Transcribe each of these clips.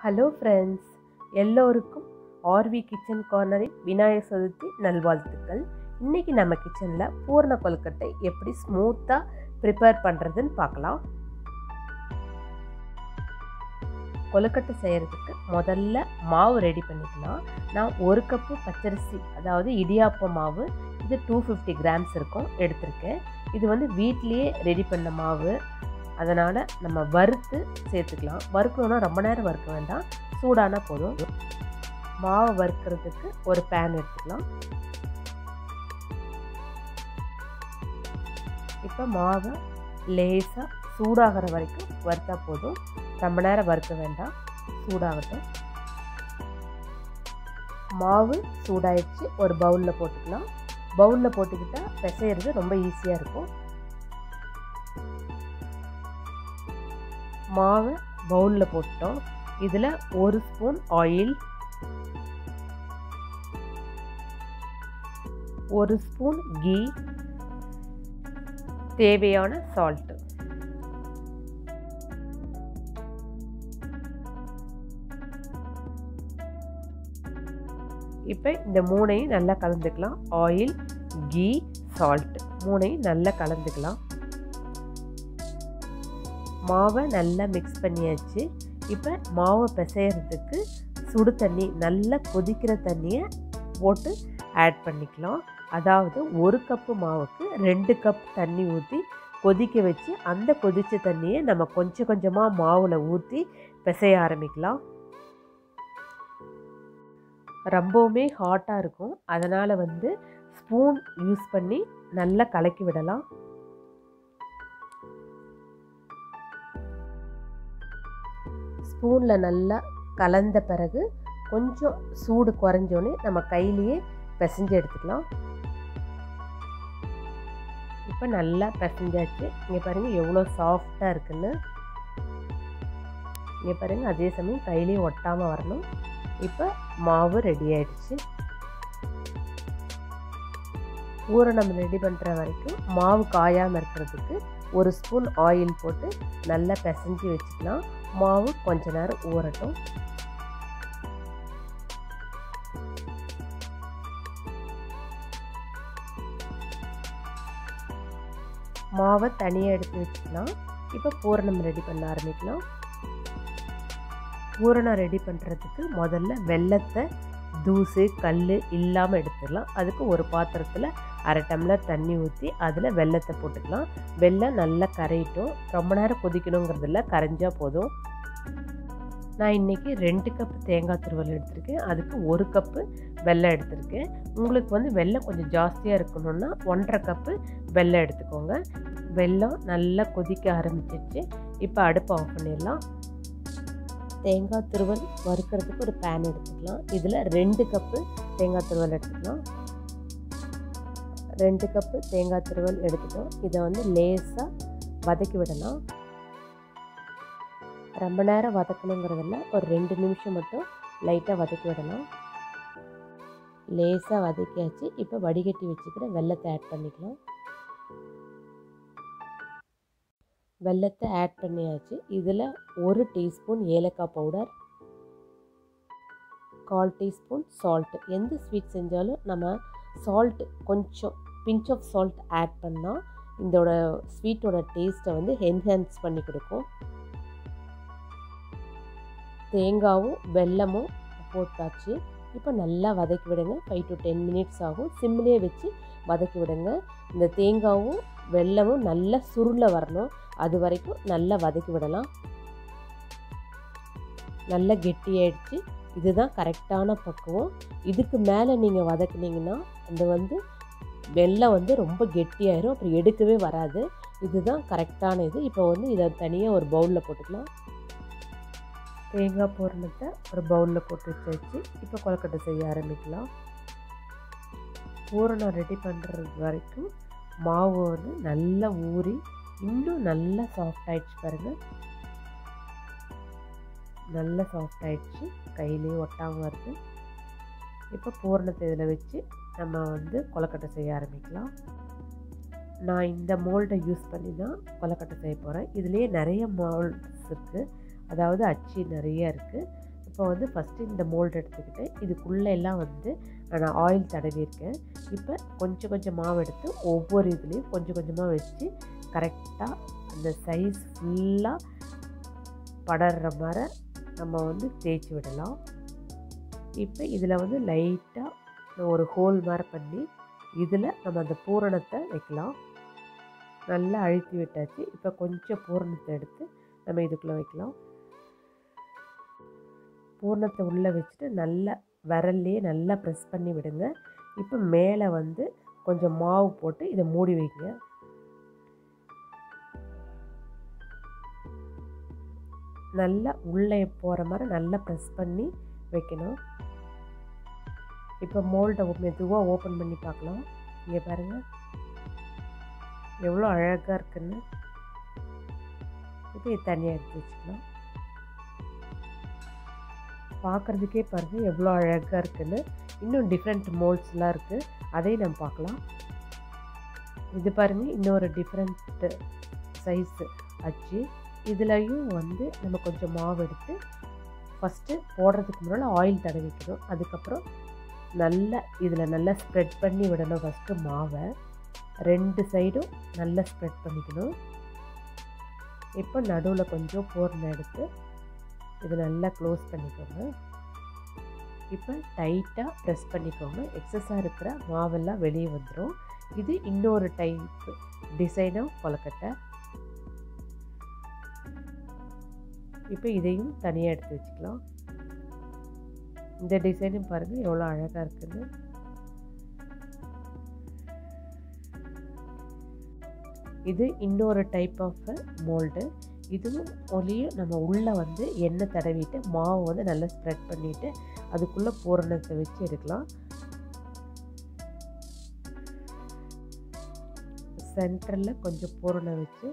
hello friends எல்லோருக்கும் RV kitchen கார்னரின் விநாயகர் சதுர்த்தி நல்வாழ்த்துக்கள் இன்றைக்கி நம்ம கிச்சனில் பூர்ண கொழுக்கட்டை எப்படி ஸ்மூத்தாக ப்ரிப்பேர் பண்ணுறதுன்னு பார்க்கலாம் கொழுக்கட்டை செய்கிறதுக்கு முதல்ல மாவு ரெடி பண்ணிக்கலாம் நான் ஒரு கப்பு பச்சரிசி அதாவது இடியாப்ப மாவு இது டூ ஃபிஃப்டி கிராம்ஸ் இருக்கும் எடுத்திருக்கேன் இது வந்து வீட்லேயே ரெடி பண்ண மாவு அதனால் நம்ம வறுத்து சேர்த்துக்கலாம் வறுக்கணுன்னா ரொம்ப நேரம் வறுக்க வேண்டாம் சூடான போதும் மாவை வறுக்கிறதுக்கு ஒரு பேன் எடுத்துக்கலாம் இப்போ மாவை லேசாக சூடாகிற வரைக்கும் வறுத்தா போதும் ரொம்ப நேரம் வறுக்க வேண்டாம் சூடாகட்டும் மாவு சூடாயிடுச்சு ஒரு பவுலில் போட்டுக்கலாம் பவுலில் போட்டுக்கிட்டால் பிசையிறது ரொம்ப ஈஸியாக இருக்கும் மாவை பவுலில் போட்டோம் இதில் ஒரு ஸ்பூன் ஆயில் ஒரு ஸ்பூன் கீ தேவையான சால்ட்டு இப்போ இந்த மூணையும் நல்லா கலந்துக்கலாம் ஆயில் கீ சால்ட் மூணையும் நல்லா கலந்துக்கலாம் மாவை நல்லா மிக்ஸ் பண்ணியாச்சு இப்போ மாவை பிசைகிறதுக்கு சுடு தண்ணி நல்லா கொதிக்கிற தண்ணியை போட்டு ஆட் பண்ணிக்கலாம் அதாவது ஒரு கப்பு மாவுக்கு ரெண்டு கப் தண்ணி ஊற்றி கொதிக்க வச்சு அந்த கொதித்த தண்ணியை நம்ம கொஞ்சம் கொஞ்சமாக மாவில் ஊற்றி பிசைய ஆரம்பிக்கலாம் ரொம்பவுமே ஹாட்டாக இருக்கும் அதனால் வந்து ஸ்பூன் யூஸ் பண்ணி நல்லா கலக்கி விடலாம் ஸ்பூனில் நல்லா கலந்த பிறகு கொஞ்சம் சூடு குறைஞ்சோன்னே நம்ம கையிலேயே பிசைஞ்சு எடுத்துக்கலாம் இப்போ நல்லா பிசைஞ்சாச்சு இங்கே பாருங்கள் எவ்வளோ சாஃப்டாக இருக்குன்னு இங்கே பாருங்கள் அதே சமயம் கையிலேயே ஒட்டாமல் வரணும் இப்போ மாவு ரெடி ஆயிடுச்சு ஊரணம் ரெடி பண்ணுற வரைக்கும் மாவு காயாமல் இருக்கிறதுக்கு ஒரு ஸ்பூன் ஆயில் போட்டு நல்லா பிசைஞ்சு வச்சுக்கலாம் மாவு கொஞ்ச நேரம் ஊறட்டும் மாவை தனியாக எடுத்து வச்சுக்கலாம் இப்போ பூரணம் ரெடி பண்ண ஆரம்பிக்கலாம் பூரணம் ரெடி பண்ணுறதுக்கு முதல்ல வெள்ளத்தை தூசு கல் இல்லாமல் எடுத்துடலாம் அதுக்கு ஒரு பாத்திரத்தில் அரை டம்ளர் தண்ணி ஊற்றி அதில் வெள்ளத்தை போட்டுக்கலாம் வெள்ளம் நல்லா கரையிட்டும் ரொம்ப நேரம் கொதிக்கணுங்கிறதில்ல கரைஞ்சால் போதும் நான் இன்றைக்கி ரெண்டு கப்பு தேங்காய் துருவல் எடுத்திருக்கேன் அதுக்கு ஒரு கப்பு வெல்லம் எடுத்திருக்கேன் உங்களுக்கு வந்து வெல்லம் கொஞ்சம் ஜாஸ்தியாக இருக்கணும்னா ஒன்றரை கப்பு வெல்லம் எடுத்துக்கோங்க வெல்லம் நல்லா கொதிக்க ஆரம்பிச்சிருச்சு இப்போ அடுப்பை ஆஃப் பண்ணிடலாம் தேங்காய் துருவல் வறுக்கிறதுக்கு ஒரு பேன் எடுத்துக்கலாம் இதில் ரெண்டு கப்பு தேங்காய் துருவல் எடுத்துக்கலாம் ரெண்டு கப்பு தேங்காய் துருவல் எடுத்துட்டோம் இதை வந்து லேசாக வதக்கி விடலாம் ரொம்ப நேரம் வதக்கணுங்கிறதில்ல ஒரு ரெண்டு நிமிஷம் மட்டும் லைட்டாக வதக்கி விடலாம் லேசாக வதக்கியாச்சு இப்போ வடிகட்டி வச்சுக்கிற வெள்ளத்தை ஆட் பண்ணிக்கலாம் வெள்ளத்தை ஆட் பண்ணியாச்சு இதில் ஒரு டீஸ்பூன் ஏலக்காய் பவுடர் கால் டீஸ்பூன் சால்ட்டு எந்த ஸ்வீட் செஞ்சாலும் நம்ம சால்ட் கொஞ்சம் பிஞ்ச் ஆஃப் சால்ட் ஆட் பண்ணால் இதோட ஸ்வீட்டோட டேஸ்ட்டை வந்து என்ஹான்ஸ் பண்ணி கொடுக்கும் தேங்காவும் வெல்லமும் போட்டாச்சு இப்போ நல்லா வதக்கி விடுங்க ஃபைவ் டு டென் மினிட்ஸ் ஆகும் சிம்லேயே வச்சு வதக்கி விடுங்க இந்த தேங்காவும் வெல்லமும் நல்லா சுருள வரணும் அது வரைக்கும் நல்லா வதக்கி விடலாம் நல்லா கெட்டியாயிடுச்சு இதுதான் கரெக்டான பக்குவம் இதுக்கு மேலே நீங்கள் வதக்குனீங்கன்னா அந்த வந்து வெள்ளம் வந்து ரொம்ப கெட்டியாயிரும் அப்புறம் எடுக்கவே வராது இதுதான் கரெக்டான இது இப்போ வந்து இதை தனியாக ஒரு பவுலில் போட்டுக்கலாம் தேங்காய் பூரணத்தை ஒரு பவுலில் போட்டு வச்சு இப்போ கொலக்கட்டை செய்ய ஆரம்பிக்கலாம் பூரணம் ரெடி பண்ணுறது வரைக்கும் மாவு வந்து நல்லா ஊறி இன்னும் நல்லா சாஃப்ட் ஆயிடுச்சு பாருங்கள் நல்லா சாஃப்ட் ஆயிடுச்சு கையிலேயே ஒட்டாமல் வருது இப்போ பூரணத்தை இதில் வச்சு நம்ம வந்து கொலக்கட்டை செய்ய ஆரம்பிக்கலாம் நான் இந்த மோல்டை யூஸ் பண்ணி தான் கொலக்கட்டை செய்ய போகிறேன் இதுலேயே நிறைய மோல்ட்ஸ் இருக்குது அதாவது அச்சு நிறைய இருக்குது இப்போ வந்து ஃபஸ்ட்டு இந்த மோல்டு எடுத்துக்கிட்டு இதுக்குள்ளே எல்லாம் வந்து நான் ஆயில் தடவியிருக்கேன் இப்போ கொஞ்சம் கொஞ்சம் மாவு எடுத்து ஒவ்வொரு இதுலேயும் கொஞ்சம் கொஞ்சமாக வச்சு கரெக்டாக அந்த சைஸ் ஃபுல்லாக படர்ற மாதிரி நம்ம வந்து தேய்ச்சி விடலாம் இப்போ இதில் வந்து லைட்டாக ஒரு ஹோல் மாதிரி பண்ணி இதில் நம்ம அந்த பூரணத்தை வைக்கலாம் நல்லா அழுத்தி விட்டாச்சு இப்போ கொஞ்சம் பூரணத்தை எடுத்து நம்ம இதுக்குள்ளே வைக்கலாம் பூரணத்தை உள்ளே வச்சுட்டு நல்லா விரல்லையே நல்லா ப்ரெஸ் பண்ணி விடுங்க இப்போ மேலே வந்து கொஞ்சம் மாவு போட்டு இதை மூடி வைங்க நல்லா உள்ளே போகிற மாதிரி நல்லா ப்ரெஸ் பண்ணி வைக்கணும் இப்போ மோல்டை மெதுவாக ஓப்பன் பண்ணி பார்க்கலாம் இங்கே பாருங்கள் எவ்வளோ அழகாக இருக்குன்னு இப்போ இது தனியாக எடுத்து வச்சுக்கலாம் பார்க்குறதுக்கே பாருங்கள் எவ்வளோ அழகாக இருக்குன்னு இன்னும் டிஃப்ரெண்ட் மோல்ட்ஸ்லாம் இருக்குது அதையும் நம்ம பார்க்கலாம் இது பாருங்கள் இன்னொரு டிஃப்ரெண்ட் சைஸு அச்சு இதுலேயும் வந்து நம்ம கொஞ்சம் மாவு எடுத்து ஃபஸ்ட்டு போடுறதுக்கு முன்னால் ஆயில் தடவிக்கணும் அதுக்கப்புறம் நல்லா இதில் நல்லா ஸ்ப்ரெட் பண்ணி விடணும் ஃபஸ்ட்டு மாவை ரெண்டு சைடும் நல்லா ஸ்ப்ரெட் பண்ணிக்கணும் இப்போ நடுவில் கொஞ்சம் பூர்ணம் எடுத்து இது நல்லா க்ளோஸ் பண்ணிக்கோங்க இப்போ டைட்டாக ப்ரெஸ் பண்ணிக்கோங்க எக்ஸஸாக இருக்கிற மாவெல்லாம் வெளியே வந்துடும் இது இன்னொரு டைப் டிசைனாக கொலக்கட்டை இப்போ இதையும் தனியாக எடுத்து வச்சுக்கலாம் இந்த டிசைனும் பாருங்கள் எவ்வளோ அழகாக இருக்குன்னு இது இன்னொரு டைப் ஆஃப் மோல்டு இதுவும் ஒலியும் நம்ம உள்ளே வந்து எண்ணெய் தடவிட்டு மாவு வந்து நல்லா ஸ்ப்ரெட் பண்ணிவிட்டு அதுக்குள்ளே பூரணத்தை வச்சு எடுக்கலாம் சென்டரில் கொஞ்சம் பூரணம் வச்சு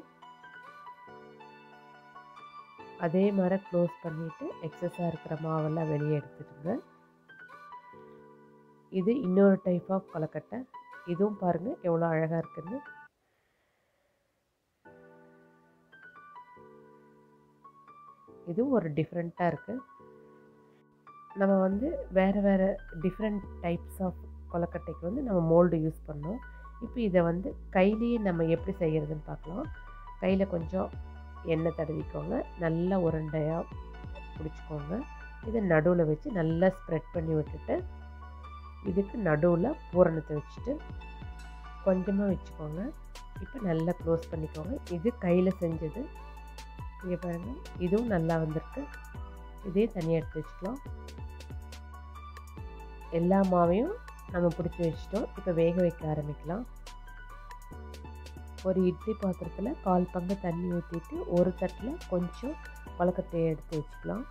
அதே மாதிரி க்ளோஸ் பண்ணிவிட்டு எக்ஸஸாக இருக்கிற மாவெல்லாம் வெளியே எடுத்துடுங்க இது இன்னொரு டைப் ஆஃப் கொலக்கட்டை இதுவும் பாருங்கள் எவ்வளோ அழகாக இருக்குன்னு இதுவும் ஒரு டிஃப்ரெண்ட்டாக இருக்குது நம்ம வந்து வேறு வேறு டிஃப்ரெண்ட் டைப்ஸ் ஆஃப் கொலக்கட்டைக்கு வந்து நம்ம மோல்டு யூஸ் பண்ணோம் இப்போ இதை வந்து கையிலேயே நம்ம எப்படி செய்கிறதுன்னு பார்க்கலாம் கையில் கொஞ்சம் எண்ணெய் தடவிக்கோங்க நல்லா உருண்டையாக பிடிச்சிக்கோங்க இதை நடுவில் வச்சு நல்லா ஸ்ப்ரெட் பண்ணி விட்டுட்டு இதுக்கு நடுவில் பூரணத்தை வச்சுட்டு கொஞ்சமாக வச்சுக்கோங்க இப்போ நல்லா க்ளோஸ் பண்ணிக்கோங்க இது கையில் செஞ்சது இங்கே பாருங்கள் இதுவும் நல்லா வந்திருக்கு இதே தனியாக எடுத்து வச்சுக்கலாம் எல்லா மாவையும் நம்ம பிடிச்சி வச்சிட்டோம் இப்போ வேக வைக்க ஆரம்பிக்கலாம் ஒரு இட்லி பாத்திரத்தில் கால் பங்கு தண்ணி ஊற்றிட்டு ஒரு தட்டில் கொஞ்சம் கொலக்கட்டையை எடுத்து வச்சுக்கலாம்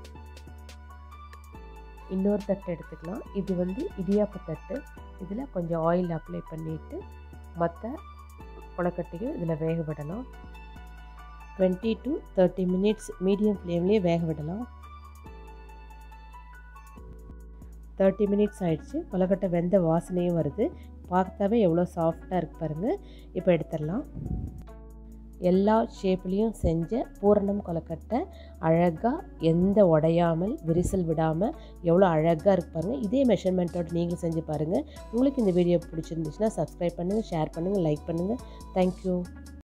இன்னொரு தட்டு எடுத்துக்கலாம் இது வந்து இடியாப்பு தட்டு இதில் கொஞ்சம் ஆயில் அப்ளை பண்ணிவிட்டு மற்ற கொலக்கட்டையும் இதில் வேக விடலாம் twenty to thirty minutes medium ஃப்ளேம்லேயே வேக விடலாம் தேர்ட்டி மினிட்ஸ் ஆயிடுச்சு கொலக்கட்டை வெந்த வாசனையும் வருது பார்த்தாவே எவ்வளோ சாஃப்டாக இருக்கு பாருங்கள் இப்போ எடுத்துடலாம் எல்லா ஷேப்லேயும் செஞ்ச பூரணம் கொலக்கட்டை அழகாக எந்த உடையாமல் விரிசல் விடாமல் எவ்வளோ அழகாக இருக்கு பாருங்கள் இதே மெஷர்மெண்ட்டோடு நீங்கள் செஞ்சு பாருங்கள் உங்களுக்கு இந்த வீடியோ பிடிச்சிருந்துச்சுன்னா சப்ஸ்கிரைப் பண்ணுங்கள் ஷேர் பண்ணுங்கள் லைக் பண்ணுங்கள் தேங்க்யூ